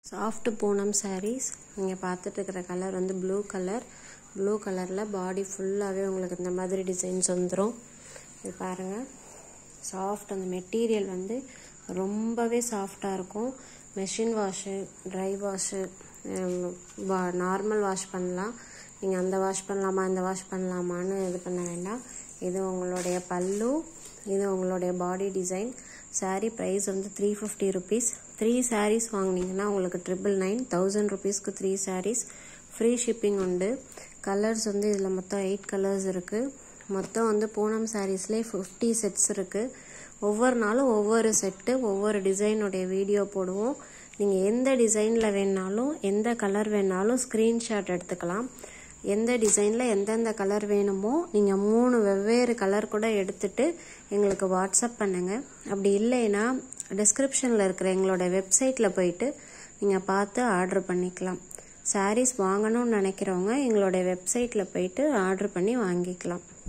soft Poonam saris நீங்கள் பார்த்துட்டு இருக்கிற கலர் வந்து ப்ளூ கலர் ப்ளூ கலரில் பாடி ஃபுல்லாகவே உங்களுக்கு இந்த மாதிரி டிசைன்ஸ் வந்துடும் இது பாருங்கள் சாஃப்ட் அந்த மெட்டீரியல் வந்து ரொம்பவே சாஃப்டாக இருக்கும் machine wash dry wash normal wash பண்ணலாம் நீங்கள் அந்த வாஷ் பண்ணலாமா இந்த வாஷ் பண்ணலாமான்னு இது பண்ண வேண்டாம் இது உங்களுடைய பல்லு இது உங்களுடைய பாடி டிசைன் சாரீ ப்ரைஸ் வந்து three fifty rupees three saris வாங்கினீங்கன்னா உங்களுக்கு ட்ரிபிள் நைன் தௌசண்ட் ருபீஸ்க்கு த்ரீ சாரீஸ் ஃப்ரீ ஷிப்பிங் உண்டு கலர்ஸ் வந்து இதில் மொத்தம் எயிட் கலர்ஸ் இருக்குது மொத்தம் வந்து பூனம் சாரீஸ்லேயே ஃபிஃப்டி செட்ஸ் இருக்குது ஒவ்வொரு நாளும் ஒவ்வொரு செட்டு ஒவ்வொரு டிசைனுடைய வீடியோ போடுவோம் நீங்கள் எந்த டிசைனில் வேணாலும் எந்த கலர் வேணாலும் ஸ்க்ரீன்ஷாட் எடுத்துக்கலாம் எந்த டிசைனில் எந்தெந்த கலர் வேணுமோ நீங்கள் மூணு வெவ்வேறு கலர் கூட எடுத்துட்டு எங்களுக்கு வாட்ஸ்அப் பண்ணுங்கள் அப்படி இல்லைன்னா டிஸ்கிரிப்ஷனில் இருக்கிற எங்களோட வெப்சைட்டில் போயிட்டு நீங்கள் பார்த்து ஆர்டர் பண்ணிக்கலாம் சாரீஸ் வாங்கணும்னு நினைக்கிறவங்க எங்களோட வெப்சைட்டில் போயிட்டு ஆர்டர் பண்ணி வாங்கிக்கலாம்